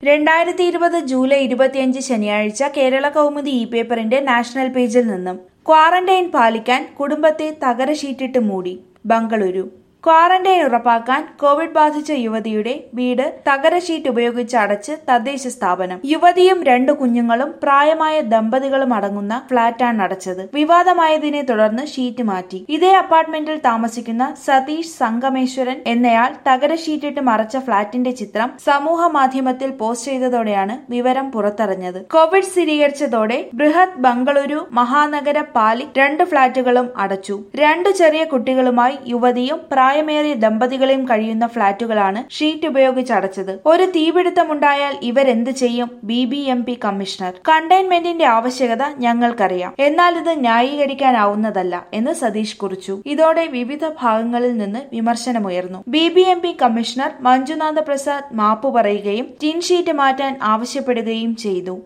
രണ്ടായിരത്തി ഇരുപത് ജൂലൈ ഇരുപത്തിയഞ്ച് ശനിയാഴ്ച കേരള കൗമുദി ഇ പേപ്പറിന്റെ നാഷണൽ പേജിൽ നിന്നും ക്വാറന്റൈൻ പാലിക്കാൻ കുടുംബത്തെ തകരശീറ്റിട്ട് മൂടി ബംഗളൂരു ക്വാറന്റൈൻ ഉറപ്പാക്കാൻ കോവിഡ് ബാധിച്ച യുവതിയുടെ വീട് തകര ഷീറ്റ് ഉപയോഗിച്ച് അടച്ച് തദ്ദേശ സ്ഥാപനം യുവതിയും രണ്ടു കുഞ്ഞുങ്ങളും പ്രായമായ ദമ്പതികളും അടങ്ങുന്ന ഫ്ളാറ്റാണ് അടച്ചത് വിവാദമായതിനെ തുടർന്ന് ഷീറ്റ് മാറ്റി ഇതേ അപ്പാർട്ട്മെന്റിൽ താമസിക്കുന്ന സതീഷ് സംഗമേശ്വരൻ എന്നയാൾ തകര ഷീറ്റിട്ട് മറച്ച ഫ്ളാറ്റിന്റെ ചിത്രം സമൂഹ മാധ്യമത്തിൽ പോസ്റ്റ് ചെയ്തതോടെയാണ് വിവരം പുറത്തറിഞ്ഞത് കോവിഡ് സ്ഥിരീകരിച്ചതോടെ ബൃഹത് ബംഗളൂരു മഹാനഗര പാലിക് രണ്ട് ഫ്ളാറ്റുകളും അടച്ചു രണ്ടു ചെറിയ കുട്ടികളുമായി യുവതിയും പ്രായമേറിയ ദമ്പതികളെയും കഴിയുന്ന ഫ്ളാറ്റുകളാണ് ഷീറ്റ് ഉപയോഗിച്ച് അടച്ചത് ഒരു തീപിടുത്തമുണ്ടായാൽ ഇവരെന്ത് ചെയ്യും B B M P commissioner കണ്ടെയ്ൻമെന്റിന്റെ ആവശ്യകത ഞങ്ങൾക്കറിയാം എന്നാൽ ഇത് ന്യായീകരിക്കാനാവുന്നതല്ല എന്ന് സതീഷ് കുറിച്ചു ഇതോടെ വിവിധ ഭാഗങ്ങളിൽ നിന്ന് വിമർശനമുയർന്നു B B M P commissioner Manjunatha Prasad മാപ്പു പറയുകയും ടിൻ ഷീറ്റ് മാറ്റാൻ ആവശ്യപ്പെടുകയും ചെയ്തു